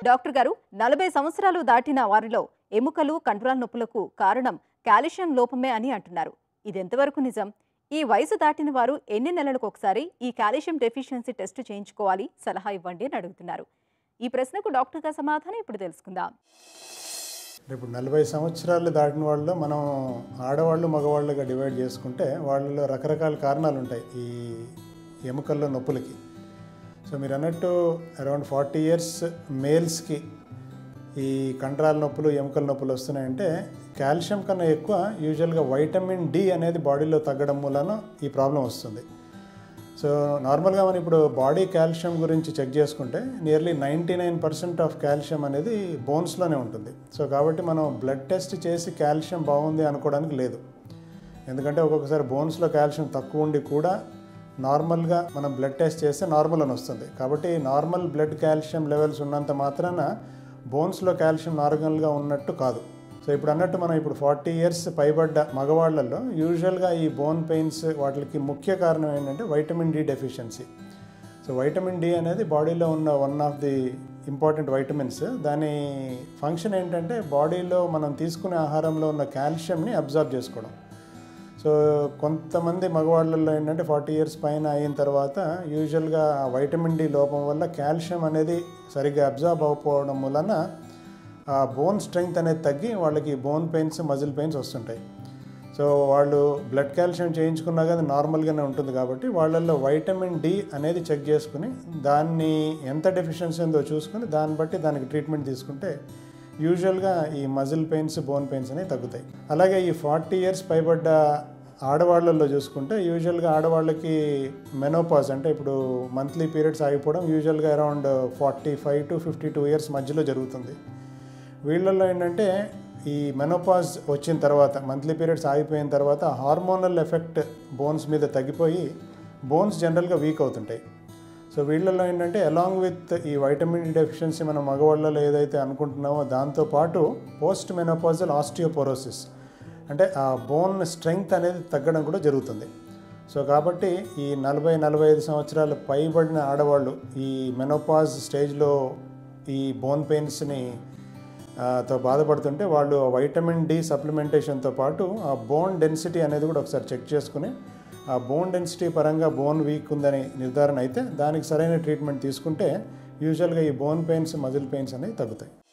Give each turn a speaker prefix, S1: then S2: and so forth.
S1: doctor గారు నలభై సంవత్సరాలు దాటిన వారిలో ఎముకలు కండరాల నొప్పులకు కారణం కాల్షియం లోపమే అని అంటున్నారు ఇది ఎంతవరకు నిజం ఈ వయసు దాటిన వారు ఎన్ని నెలలకు ఒకసారి ఈ కాల్షియం డెఫిషియన్సీ టెస్ట్ చేయించుకోవాలి సలహా ఇవ్వండి అని అడుగుతున్నారు ఈ ప్రశ్నకు డాక్టర్ గారి సమాధానం ఇప్పుడు తెలుసుకుందాం
S2: ఇప్పుడు నలభై సంవత్సరాలు దాటిన వాళ్ళు మనం ఆడవాళ్ళు మగవాళ్ళుగా డివైడ్ చేసుకుంటే వాళ్ళలో రకరకాల కారణాలు ఉంటాయి ఈ ఎముకల్లో నొప్పులకి సో మీరు అన్నట్టు అరౌండ్ ఫార్టీ ఇయర్స్ మేల్స్కి ఈ కండరాల నొప్పులు ఎముకల నొప్పులు వస్తున్నాయంటే కాల్షియం కన్నా ఎక్కువ యూజువల్గా వైటమిన్ డి అనేది బాడీలో తగ్గడం మూలన ఈ ప్రాబ్లం వస్తుంది సో నార్మల్గా మనం ఇప్పుడు బాడీ కాల్షియం గురించి చెక్ చేసుకుంటే nearly ninety nine percent of calcium అనేది బోన్స్లోనే ఉంటుంది సో కాబట్టి మనం బ్లడ్ టెస్ట్ చేసి కాల్షియం బాగుంది అనుకోవడానికి లేదు ఎందుకంటే ఒక్కొక్కసారి బోన్స్లో కాల్షియం తక్కువ ఉండి కూడా నార్మల్గా మనం బ్లడ్ టెస్ట్ చేస్తే నార్మల్ అని వస్తుంది కాబట్టి నార్మల్ బ్లడ్ కాల్షియం లెవెల్స్ ఉన్నంత మాత్రాన బోన్స్లో కాల్షియం నార్మల్గా ఉన్నట్టు కాదు సో ఇప్పుడు అన్నట్టు మనం ఇప్పుడు ఫార్టీ ఇయర్స్ పైబడ్డ మగవాళ్ళల్లో యూజువల్గా ఈ బోన్ పెయిన్స్ వాటికి ముఖ్య కారణం ఏంటంటే vitamin D deficiency so vitamin D అనేది బాడీలో ఉన్న one of the important vitamins దాని ఫంక్షన్ ఏంటంటే బాడీలో మనం తీసుకునే ఆహారంలో ఉన్న కాల్షియంని అబ్జర్వ్ చేసుకోవడం సో కొంతమంది మగవాళ్ళల్లో ఏంటంటే ఫార్టీ ఇయర్స్ పైన అయిన తర్వాత యూజువల్గా వైటమిన్ డి లోపం వల్ల కాల్షియం అనేది సరిగ్గా అబ్జర్వ్ అవ్వకపోవడం వలన ఆ బోన్ స్ట్రెంగ్త్ అనేది తగ్గి వాళ్ళకి బోన్ పెయిన్స్ మజిల్ పెయిన్స్ వస్తుంటాయి సో వాళ్ళు బ్లడ్ కాల్షియం చేయించుకున్నా కానీ నార్మల్గానే ఉంటుంది కాబట్టి వాళ్ళల్లో వైటమిన్ డి అనేది చెక్ చేసుకుని దాన్ని ఎంత డెఫిషియన్సీ ఉందో చూసుకుని దాన్ని బట్టి దానికి ట్రీట్మెంట్ తీసుకుంటే యూజువల్గా ఈ మజిల్ పెయిన్స్ బోన్ పెయిన్స్ అనేవి తగ్గుతాయి అలాగే ఈ ఫార్టీ ఇయర్స్ పైబడ్డ ఆడవాళ్ళల్లో చూసుకుంటే యూజువల్గా ఆడవాళ్ళకి మెనోపాజ్ అంటే ఇప్పుడు మంత్లీ పీరియడ్స్ ఆగిపోవడం యూజువల్గా around forty five to fifty two years మధ్యలో జరుగుతుంది వీళ్ళల్లో ఏంటంటే ఈ మెనోపాజ్ వచ్చిన తర్వాత మంత్లీ పీరియడ్స్ ఆగిపోయిన తర్వాత హార్మోనల్ ఎఫెక్ట్ బోన్స్ మీద తగ్గిపోయి బోన్స్ జనరల్గా వీక్ అవుతుంటాయి సో వీళ్ళల్లో ఏంటంటే అలాంగ్ విత్ ఈ వైటమిన్ డి డెఫిషియన్సీ మనం మగవాళ్ళలో ఏదైతే అనుకుంటున్నామో దాంతోపాటు పోస్ట్ మెనోపాజల్ ఆస్టియోపోరోసిస్ అంటే ఆ బోన్ స్ట్రెంగ్త్ అనేది తగ్గడం కూడా జరుగుతుంది సో కాబట్టి ఈ నలభై నలభై ఐదు సంవత్సరాలు పైబడిన ఆడవాళ్ళు ఈ మెనోపాజ్ స్టేజ్లో ఈ బోన్ పెయిన్స్ని ఆ, తో బాధపడుతుంటే వాళ్ళు వైటమిన్ డి సప్లిమెంటేషన్తో పాటు ఆ బోన్ డెన్సిటీ అనేది కూడా ఒకసారి చెక్ చేసుకుని ఆ బోన్ డెన్సిటీ పరంగా బోన్ వీక్ ఉందని నిర్ధారణ అయితే దానికి సరైన ట్రీట్మెంట్ తీసుకుంటే యూజువల్గా ఈ బోన్ పెయిన్స్ మజిల్ పెయిన్స్ అనేవి తగ్గుతాయి